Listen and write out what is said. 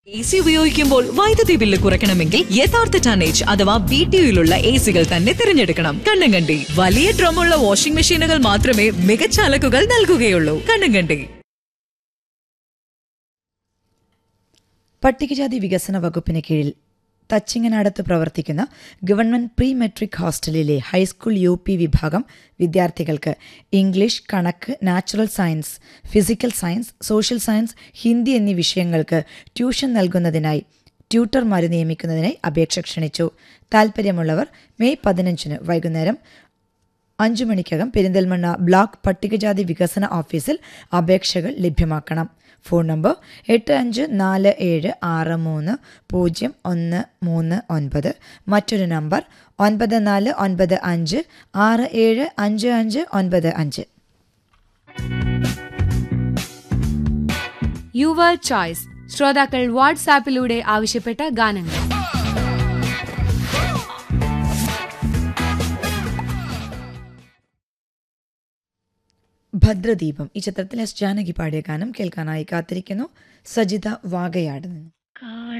A C ഉപയോഗിക്കുമ്പോൾ വൈദ്യുതി bill കുറയ്ക്കണമെങ്കിൽ യഥാർത്ഥ ടണ്ണേജ് അഥവാ ബി ടി യുയിലുള്ള എ സികൾ തന്നെ തിരഞ്ഞെടുക്കണം കണ്ണങ്കണ്ടി വലിയ ഡ്രമ്മുള്ള വാഷിംഗ് മെഷീനുകൾ മാത്രമേ മികച്ച അലക്കുകൾ നൽകുകയുള്ളൂ കണ്ണങ്കണ്ടി പട്ടികജാതി വികസന വകുപ്പിന് കീഴിൽ തച്ചിങ്ങനടത്ത് പ്രവർത്തിക്കുന്ന ഗവൺമെന്റ് പ്രീ മെട്രിക് ഹോസ്റ്റലിലെ ഹൈസ്കൂൾ യു പി വിഭാഗം വിദ്യാർത്ഥികൾക്ക് ഇംഗ്ലീഷ് കണക്ക് natural science physical science social science Hindi എന്നീ വിഷയങ്ങൾക്ക് ട്യൂഷൻ നൽകുന്നതിനായി ട്യൂട്ടർമാരെ നിയമിക്കുന്നതിനായി അപേക്ഷ ക്ഷണിച്ചു താൽപ്പര്യമുള്ളവർ മെയ് പതിനഞ്ചിന് വൈകുന്നേരം അഞ്ചു മണിക്കകം പെരിന്തൽമണ്ണ ബ്ലോക്ക് പട്ടികജാതി വികസന ഓഫീസിൽ അപേക്ഷകൾ ലഭ്യമാക്കണം ഫോൺ നമ്പർ എട്ട് അഞ്ച് നാല് ഏഴ് ആറ് മൂന്ന് പൂജ്യം ഒന്ന് മൂന്ന് ഒൻപത് മറ്റൊരു നമ്പർ ഒൻപത് നാല് ഒൻപത് അഞ്ച് ആറ് ഏഴ് അഞ്ച് അഞ്ച് ഒൻപത് അഞ്ച് യുവർ ചോയ്സ് ശ്രോതാക്കൾ വാട്സാപ്പിലൂടെ ആവശ്യപ്പെട്ട ഗാനങ്ങൾ ഭദ്രദീപം ഈ ചിത്രത്തിൽ എസ് ജാനകി പാടിയ ഗാനം കേൾക്കാനായി കാത്തിരിക്കുന്നു സജിത വാഗയാട് നിന്ന്